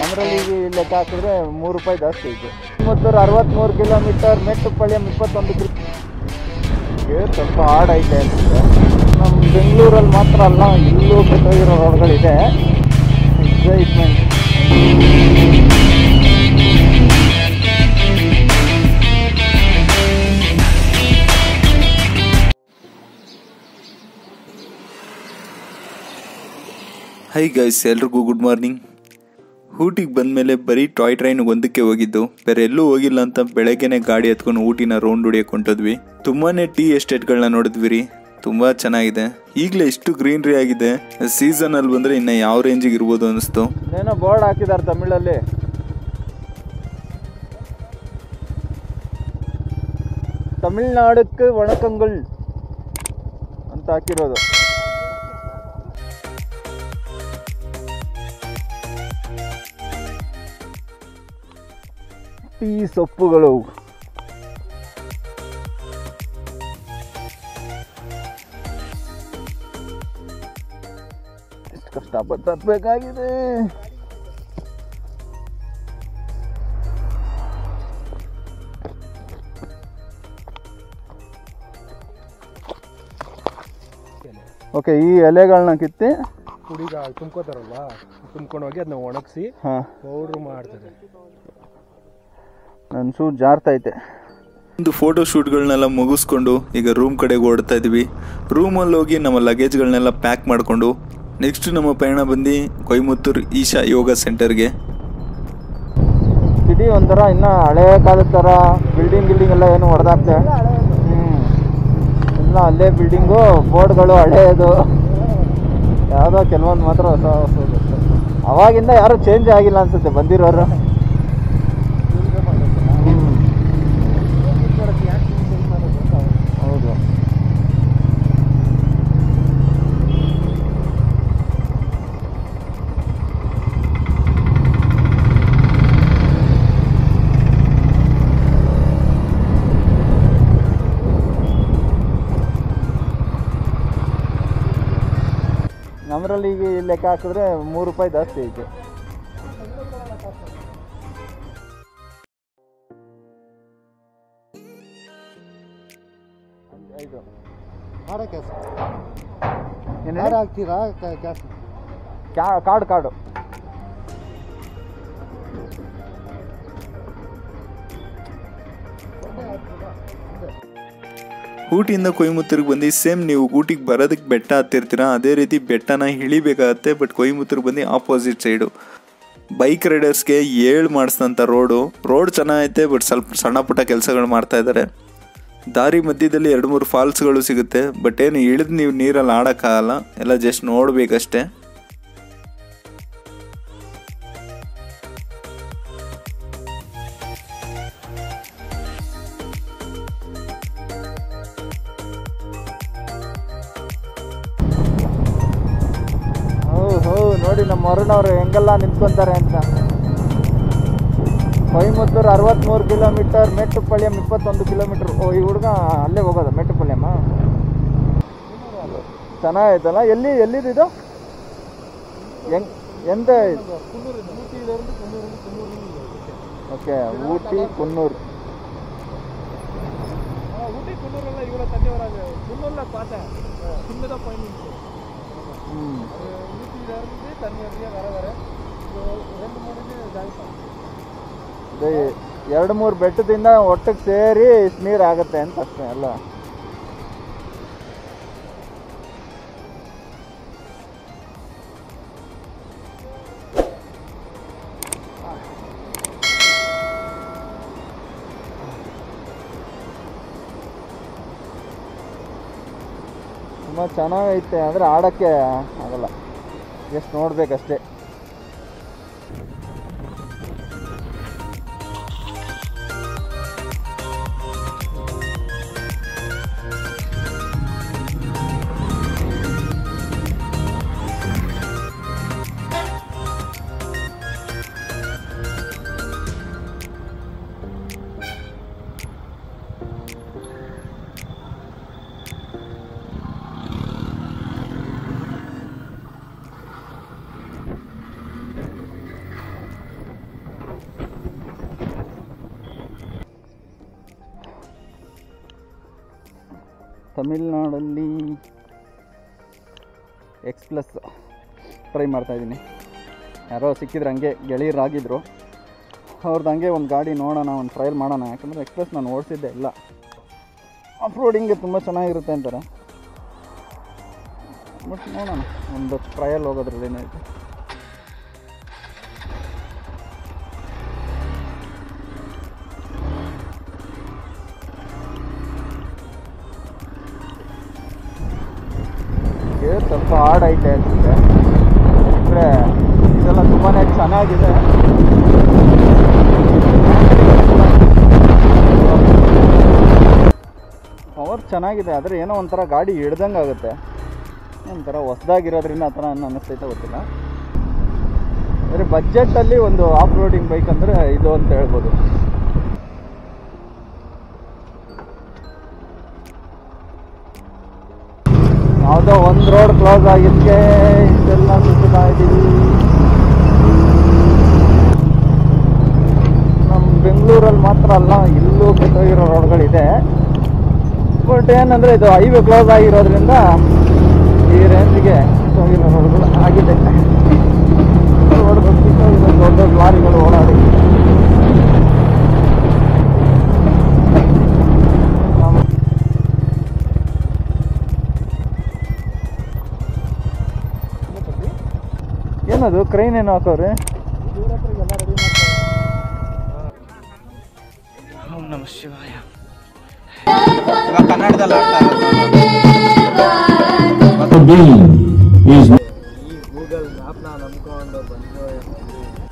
ನಮ್ಮರಲ್ಲಿ ಈಗ ಲೆಕ್ಕ ಹಾಕಿದ್ರೆ ಮೂರು ರೂಪಾಯಿ ಜಾಸ್ತಿ ಐತೆ ಮತ್ತು ಅರವತ್ತ್ಮೂರು ಕಿಲೋಮೀಟರ್ ಮೆಟ್ಟುಪಾಳ್ಯಂ ಇಪ್ಪತ್ತೊಂದು ಕಿಲೋ ಇದು ಸ್ವಲ್ಪ ಹಾರ್ಡ್ ಐತೆ ಅನ್ಸುತ್ತೆ ನಮ್ಮ ಬೆಂಗಳೂರಲ್ಲಿ ಮಾತ್ರ ಅಲ್ಲ ಇಲ್ಲೂ ಕೆಟ್ಟೋಗಿರೋ ರೋಡ್ಗಳಿದೆ ಎಕ್ಸೈಟ್ಮೆಂಟ್ ಹೈ ಗೈಸ್ ಎಲ್ರಿಗೂ ಗುಡ್ ಮಾರ್ನಿಂಗ್ ಊಟಿಗೆ ಬಂದಮೇಲೆ ಬರೀ ಟಾಯ್ ಟ್ರೈನ್ ಒಂದಕ್ಕೆ ಹೋಗಿದ್ದು ಬೇರೆ ಎಲ್ಲೂ ಹೋಗಿಲ್ಲ ಅಂತ ಬೆಳಗ್ಗೆನೆ ಗಾಡಿ ಎತ್ಕೊಂಡು ಊಟಿನ ರೌಂಡ್ ಹೊಡಿಯಕ್ಕೆ ಹೊಂಟೋದ್ವಿ ತುಂಬಾನೇ ಟೀ ಎಸ್ಟೇಟ್ಗಳನ್ನ ನೋಡಿದ್ವಿ ರೀ ತುಂಬಾ ಚೆನ್ನಾಗಿದೆ ಈಗಲೇ ಇಷ್ಟು ಗ್ರೀನ್ರಿ ಆಗಿದೆ ಸೀಸನ್ ಅಲ್ಲಿ ಬಂದ್ರೆ ಇನ್ನ ಯಾವ ರೇಂಜಿಗೆ ಇರ್ಬೋದು ಅನಿಸ್ತು ಏನೋ ಬೋರ್ಡ್ ಹಾಕಿದ್ದಾರೆ ತಮಿಳಲ್ಲಿ ತಮಿಳ್ನಾಡಕ್ಕೆ ವಣಕಂಗಳ್ ಅಂತ ಹಾಕಿರೋದು ಟೀ ಸೊಪ್ಪುಗಳು ಎಷ್ಟು ಕಷ್ಟಪಟ್ಟು ಹತ್ಬೇಕಾಗಿದೆ ಓಕೆ ಈ ಎಲೆಗಳನ್ನ ಕಿತ್ತಿ ಪುಡಿಗ ತುಂಬ್ಕೋತಾರಲ್ವಾ ತುಂಬ್ಕೊಂಡು ಹೋಗಿ ಅದನ್ನ ಒಣಗಿಸಿ ಹಾಂ ಪೌಡ್ರ್ ಮಾಡ್ತಾರೆ ನನ್ನ ಶೂ ಜಾರ್ತೈತೆ ಒಂದು ಫೋಟೋ ಶೂಟ್ಗಳನ್ನೆಲ್ಲ ಮುಗಿಸ್ಕೊಂಡು ಈಗ ರೂಮ್ ಕಡೆಗೆ ಓಡ್ತಾ ಇದ್ವಿ ರೂಮಲ್ಲಿ ಹೋಗಿ ನಮ್ಮ ಲಗೇಜ್ಗಳನ್ನೆಲ್ಲ ಪ್ಯಾಕ್ ಮಾಡಿಕೊಂಡು ನೆಕ್ಸ್ಟ್ ನಮ್ಮ ಪಯಣ ಬಂದು ಕೊಯಮತ್ತೂರು ಈಶಾ ಯೋಗ ಸೆಂಟರ್ಗೆ ಸಿಟಿ ಒಂಥರ ಇನ್ನ ಹಳೆ ಕಾಲದ ಥರ ಬಿಲ್ಡಿಂಗ್ ಗಿಲ್ಡಿಂಗ್ ಎಲ್ಲ ಏನು ಹೊಡೆದಾಕ್ತೆ ಹ್ಮ್ ಎಲ್ಲ ಅಲ್ಲೇ ಬಿಲ್ಡಿಂಗು ಬೋರ್ಡ್ಗಳು ಹಳೆಯದು ಯಾವುದೋ ಕೆಲವೊಂದು ಮಾತ್ರ ಹೊಸ ಹೊಸದು ಅವಾಗಿಂದ ಯಾರು ಚೇಂಜ್ ಆಗಿಲ್ಲ ಅನ್ಸುತ್ತೆ ಬಂದಿರೋರು ಹ್ಮ್. ಹೌದು ನಮ್ಮರಲ್ಲಿ ಈಗ ಲೆಕ್ಕ ಹಾಕಿದ್ರೆ ಮೂರು ರೂಪಾಯಿ ಜಾಸ್ತಿ ಐತೆ ಐದು ಮಾಡಕ್ಕೆ ಏನು ಯಾರು ಹಾಕ್ತೀರಾ ಗ್ಯಾಸ್ ಕ್ಯಾ- ಕಾರ್ಡು ಕಾರ್ಡು ಊಟಿಯಿಂದ ಕೊಯಮತ್ತೂರಿಗೆ ಬಂದು ಸೇಮ್ ನೀವು ಊಟಿಗೆ ಬರೋದಕ್ಕೆ ಬೆಟ್ಟ ಹತ್ತಿರ್ತೀರಾ ಅದೇ ರೀತಿ ಬೆಟ್ಟನ ಇಳಿಬೇಕಾಗತ್ತೆ ಬಟ್ ಕೊಯಮತ್ತೂರಿಗೆ ಬಂದು ಆಪೋಸಿಟ್ ಸೈಡು ಬೈಕ್ ರೈಡರ್ಸ್ಗೆ ಏಳು ಮಾಡಿಸಿದಂಥ ರೋಡು ರೋಡ್ ಚೆನ್ನಾಗೈತೆ ಬಟ್ ಸ್ವಲ್ಪ ಸಣ್ಣ ಪುಟ್ಟ ಕೆಲಸಗಳು ಮಾಡ್ತಾ ಇದ್ದಾರೆ ದಾರಿ ಮಧ್ಯದಲ್ಲಿ ಎರಡು ಮೂರು ಫಾಲ್ಸ್ಗಳು ಸಿಗುತ್ತೆ ಬಟ್ ಏನು ಇಳಿದು ನೀವು ನೀರಲ್ಲಿ ಆಡೋಕ್ಕಾಗಲ್ಲ ಎಲ್ಲ ಜಸ್ಟ್ ನೋಡಬೇಕಷ್ಟೇ ಹೌ ಹೌ ನೋಡಿ ನಮ್ಮ ವರುಣವ್ರು ಹೆಂಗೆಲ್ಲ ನಿಂತ್ಕೊಂತಾರೆ ಅಂತ ಕೊಯಮತ್ತೂರು ಅರವತ್ತ್ಮೂರು ಕಿಲೋಮೀಟರ್ ಮೆಟ್ಟುಪಾಳ್ಯಂ ಇಪ್ಪತ್ತೊಂದು ಕಿಲೋಮೀಟರ್ ಓ ಈ ಹುಡುಗ ಅಲ್ಲೇ ಹೋಗೋದು ಮೆಟ್ಟುಪಾಳ್ಯಮ್ಮ ಚೆನ್ನಾಗೈತಲ್ಲ ಎಲ್ಲಿ ಎಲ್ಲಿದ್ದು ಹೆಂಗ್ ಎಂತ ಓಕೆ ಊಟಿ ಕುನ್ನೂರು ஊட்டி குன்னூர்ல இவ்வளோ தண்ணி வராது குன்னூர்ல பார்த்தேன் சின்னதாக பாயிண்ட் ಹ್ಞೂ ஊட்டியில இருந்து தண்ணி நிறைய வர வர இது ரெண்டு மூணுக்கு ஜாஸ்தி ಇದು ಎರಡು ಮೂರು ಬೆಟ್ಟದಿಂದ ಒಟ್ಟಿಗೆ ಸೇರಿ ಇಷ್ಟು ನೀರು ಆಗುತ್ತೆ ಅಂತ ಅಷ್ಟೇ ಅಲ್ಲ ತುಂಬ ಚೆನ್ನಾಗೈತೆ ಅಂದರೆ ಆಡೋಕ್ಕೆ ಆಗಲ್ಲ ಎಷ್ಟು ನೋಡ್ಬೇಕಷ್ಟೇ ತಮಿಳ್ನಾಡಲ್ಲಿ ಎಕ್ಸ್ ಪ್ಲಸ್ ಟ್ರೈ ಮಾಡ್ತಾಯಿದ್ದೀನಿ ಯಾರೋ ಸಿಕ್ಕಿದ್ರೆ ಹಂಗೆ ಗೆಳೆಯರಾಗಿದ್ದರು ಅವ್ರದ್ದು ಹಂಗೆ ಒಂದು ಗಾಡಿ ನೋಡೋಣ ಒಂದು ಟ್ರಯಲ್ ಮಾಡೋಣ ಯಾಕಂದರೆ ಎಕ್ಸ್ಪ್ರೆಸ್ ನಾನು ಓಡಿಸಿದ್ದೆ ಇಲ್ಲ ಆಫ್ ರೋಡಿಂಗ್ಗೆ ತುಂಬ ಚೆನ್ನಾಗಿರುತ್ತೆ ಅಂತಾರೆ ಬಟ್ ನೋಡೋಣ ಒಂದು ಟ್ರಯಲ್ ಹೋಗೋದ್ರಲ್ಲಿ ಏನೈತೆ ಇದು ಸ್ವಲ್ಪ ಹಾರ್ಡ್ ಐತೆ ಅನ್ಸುತ್ತೆ ಅಂದರೆ ಇದೆಲ್ಲ ತುಂಬಾ ಚೆನ್ನಾಗಿದೆ ಪವರ್ ಚೆನ್ನಾಗಿದೆ ಆದರೆ ಏನೋ ಒಂಥರ ಗಾಡಿ ಹಿಡ್ದಂಗೆ ಆಗುತ್ತೆ ಒಂಥರ ಹೊಸ್ದಾಗಿರೋದ್ರಿಂದ ಆ ಥರ ಏನು ಅನ್ನಿಸ್ತೈತೆ ಗೊತ್ತಿಲ್ಲ ಅಂದರೆ ಬಜೆಟಲ್ಲಿ ಒಂದು ಆಫ್ ರೋಡಿಂಗ್ ಬೈಕ್ ಅಂದರೆ ಇದು ಅಂತ ಹೇಳ್ಬೋದು ಯಾವುದೋ ಒಂದು ರೋಡ್ ಕ್ಲೋಸ್ ಆಗಿದ್ದಕ್ಕೆ ಇಷ್ಟೆಲ್ಲ ಸುತ್ತಾ ಇದ್ದೀವಿ ನಮ್ಮ ಬೆಂಗಳೂರಲ್ಲಿ ಮಾತ್ರ ಅಲ್ಲ ಇಲ್ಲೂ ಕೆಟ್ಟೋಗಿರೋ ರೋಡ್ಗಳಿದೆ ಬಟ್ ಏನಂದರೆ ಇದು ಹೈವೇ ಕ್ಲೋಸ್ ಆಗಿರೋದ್ರಿಂದ ಈ ರೇಂಜ್ಗೆ ಕೆಟ್ಟೋಗಿರೋ ರೋಡ್ಗಳು ಆಗಿದೆ ರೋಡ್ ಕಿತ್ತೋಗಿರೋ ದೊಡ್ಡ ದೊಡ್ಡ ಲಾರಿಗಳು ಓಡಾಡಿ ನಮ್ಮ ಏನದು ಕ್ರೈನ್ ಏನು ಹಾಕೋರಿ ಓಂ ನಮಃ ಶಿವಾಯ ಇವಾಗ ಕನ್ನಡದಲ್ಲಿ ಆಡ್ತಾ being is ಈ ಗೂಗಲ್ ಮ್ಯಾಪ್ನ ನಂಬ್ಕೊಂಡು ಬಂದು